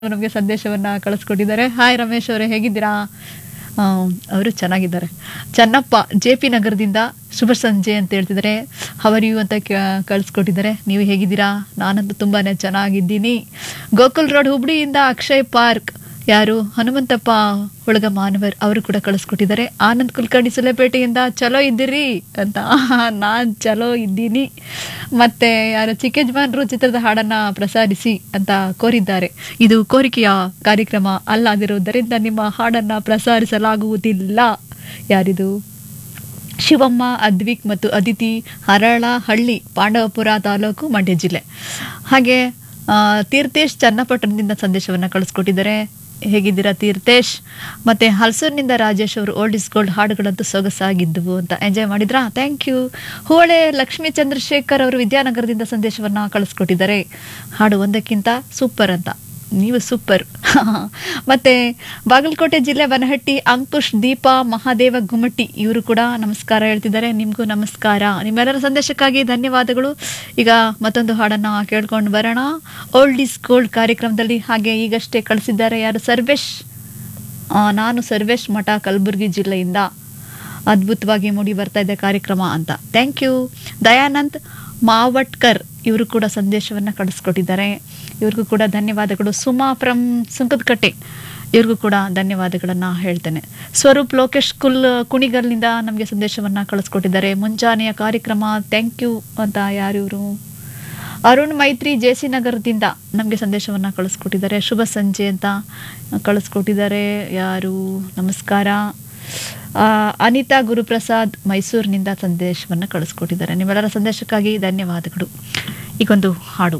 ನಮಗೆ ಸಂದೇಶವನ್ನ ಕಳಿಸ್ಕೊಟ್ಟಿದ್ದಾರೆ ಹಾಯ್ ರಮೇಶ್ ಅವರೇ ಹೇಗಿದ್ದೀರಾ ಆ, ಅವರು ಚೆನ್ನಾಗಿದ್ದಾರೆ ಚನ್ನಪ್ಪ ಜೆ ಪಿ ನಗರದಿಂದ ಶುಭ ಸಂಜೆ ಅಂತ ಹೇಳ್ತಿದ್ದಾರೆ ಹವರ್ ಯು ಅಂತ ಕ- ಕಳಿಸ್ಕೊಟ್ಟಿದ್ದಾರೆ ನೀವು ಹೇಗಿದ್ದೀರಾ ನಾನಂತೂ ತುಂಬಾನೇ ಚೆನ್ನಾಗಿದ್ದೀನಿ ಗೋಕುಲ್ ರೋಡ್ ಹುಬ್ಳಿಯಿಂದ ಅಕ್ಷಯ್ ಪಾರ್ಕ್ ಯಾರು ಹನುಮಂತಪ್ಪ ಹುಳಗ ಮಾನವರ್ ಅವರು ಕೂಡ ಕಳಿಸ್ಕೊಟ್ಟಿದ್ದಾರೆ ಆನಂದ್ ಕುಲಕರ್ಣಿ ಸುಲೆಪೇಟೆಯಿಂದ ಚಲೋ ಇದ್ದೀರಿ ಅಂತ ನಾನ್ ಚಲೋ ಇದ್ದೀನಿ ಮತ್ತೆ ಯಾರು ಚಿಕ್ಕಜ್ಮಾನ್ರು ಚಿತ್ರದ ಹಾಡನ್ನ ಪ್ರಸಾರಿಸಿ ಅಂತ ಕೋರಿದ್ದಾರೆ ಇದು ಕೋರಿಕೆಯ ಕಾರ್ಯಕ್ರಮ ಅಲ್ಲದಿರುವುದರಿಂದ ನಿಮ್ಮ ಹಾಡನ್ನ ಪ್ರಸಾರಿಸಲಾಗುವುದಿಲ್ಲ ಯಾರಿದು ಶಿವಮ್ಮ ಅದ್ವಿಕ್ ಮತ್ತು ಅದಿತಿ ಹರಳಹಳ್ಳಿ ಪಾಂಡವಪುರ ತಾಲೂಕು ಮಂಡ್ಯ ಜಿಲ್ಲೆ ಹಾಗೆ ಆ, ತೀರ್ಥೇಶ್ ಚನ್ನಪಟ್ಟಣದಿಂದ ಸಂದೇಶವನ್ನು ಕಳಿಸ್ಕೊಟ್ಟಿದ್ದಾರೆ ಹೇಗಿದ್ದೀರಾ ತೀರ್ಥೇಶ್ ಮತ್ತೆ ಹಲ್ಸೂರ್ನಿಂದ ರಾಜೇಶ್ ಅವರು ಓಲ್ಡ್ ಇಸ್ ಗೋಲ್ಡ್ ಹಾಡುಗಳಂತೂ ಸೊಗಸಾಗಿದ್ದವು ಅಂತ ಎಂಜಾಯ್ ಮಾಡಿದ್ರಾ ಥ್ಯಾಂಕ್ ಯು ಹೋಳೆ ಲಕ್ಷ್ಮೀ ಚಂದ್ರಶೇಖರ್ ಅವರು ವಿದ್ಯಾನಗರದಿಂದ ಸಂದೇಶವನ್ನ ಕಳಿಸ್ಕೊಟ್ಟಿದ್ದಾರೆ ಹಾಡು ಒಂದಕ್ಕಿಂತ ಸೂಪರ್ ಅಂತ ನೀವು ಸೂಪರ್ ಮತ್ತೆ ಬಾಗಲಕೋಟೆ ಜಿಲ್ಲೆ ಬನಹಟ್ಟಿ ಅಂಕುಶ್ ದೀಪಾ ಮಹಾದೇವ ಗುಮ್ಮಟ್ಟಿ ಇವರು ಕೂಡ ನಮಸ್ಕಾರ ಹೇಳ್ತಿದ್ದಾರೆ ನಿಮಗೂ ನಮಸ್ಕಾರ ನಿಮ್ಮೆಲ್ಲರ ಸಂದೇಶಕ್ಕಾಗಿ ಧನ್ಯವಾದಗಳು ಈಗ ಮತ್ತೊಂದು ಹಾಡನ್ನ ಕೇಳ್ಕೊಂಡು ಬರೋಣ ಓಲ್ಡ್ ಇಸ್ ಗೋಲ್ಡ್ ಕಾರ್ಯಕ್ರಮದಲ್ಲಿ ಹಾಗೆ ಈಗಷ್ಟೇ ಕಳಿಸಿದ್ದಾರೆ ಯಾರು ಸರ್ವೇಶ್ ಆ, ನಾನು ಸರ್ವೇಶ್ ಮಠ ಕಲಬುರಗಿ ಜಿಲ್ಲೆಯಿಂದ ಅದ್ಭುತವಾಗಿ ಮೂಡಿ ಬರ್ತಾ ಇದೆ ಕಾರ್ಯಕ್ರಮ ಅಂತ ಥ್ಯಾಂಕ್ ಯು ದಯಾನಂದ್ ಮಾವಟ್ಕರ್ ಇವರು ಕೂಡ ಸಂದೇಶವನ್ನು ಕಳಿಸ್ಕೊಟ್ಟಿದ್ದಾರೆ ಇವ್ರಿಗೂ ಕೂಡ ಧನ್ಯವಾದಗಳು ಸುಮಾ ಫ್ರಮ್ ಸುಂಕದಕಟ್ಟೆ ಇವ್ರಿಗೂ ಕೂಡ ಧನ್ಯವಾದಗಳನ್ನು ಹೇಳ್ತೇನೆ ಸ್ವರೂಪ್ ಲೋಕೇಶ್ ಕುಲ್ ಕುಣಿಗಲ್ನಿಂದ ನಮಗೆ ಸಂದೇಶವನ್ನು ಕಳಿಸ್ಕೊಟ್ಟಿದ್ದಾರೆ ಮುಂಜಾನೆಯ ಕಾರ್ಯಕ್ರಮ ಥ್ಯಾಂಕ್ ಯು ಅಂತ ಯಾರಿವರು ಅರುಣ್ ಮೈತ್ರಿ ಜೆ ಸಿ ನಗರದಿಂದ ನಮಗೆ ಸಂದೇಶವನ್ನು ಕಳಿಸ್ಕೊಟ್ಟಿದ್ದಾರೆ ಶುಭ ಸಂಜೆ ಅಂತ ಕಳಿಸ್ಕೊಟ್ಟಿದ್ದಾರೆ ಯಾರು ನಮಸ್ಕಾರ ಆ, ಅನಿತಾ ಗುರುಪ್ರಸಾದ್ ಮೈಸೂರಿನಿಂದ ಸಂದೇಶವನ್ನು ಕಳಿಸ್ಕೊಟ್ಟಿದ್ದಾರೆ ನಿಮ್ಮೆಲ್ಲರ ಸಂದೇಶಕ್ಕಾಗಿ ಧನ್ಯವಾದಗಳು ಈಗೊಂದು ಹಾಡು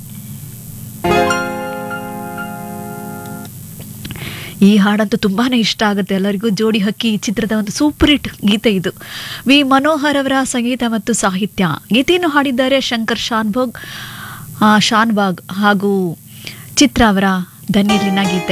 ಈ ಹಾಡಂತೂ ತುಂಬಾನೇ ಇಷ್ಟ ಆಗುತ್ತೆ ಎಲ್ಲರಿಗೂ ಜೋಡಿ ಹಕ್ಕಿ ಚಿತ್ರದ ಒಂದು ಸೂಪರ್ ಹಿಟ್ ಗೀತೆ ಇದು ವಿ ಮನೋಹರ್ ಅವರ ಸಂಗೀತ ಮತ್ತು ಸಾಹಿತ್ಯ ಗೀತೆಯನ್ನು ಹಾಡಿದ್ದಾರೆ ಶಂಕರ್ ಶಾನ್ಭೋಗ್ ಆ, ಶಾನ್ಭಾಗ್ ಹಾಗೂ ಚಿತ್ರ ಅವರ ದನಿಯಲ್ಲಿನ ಗೀತೆ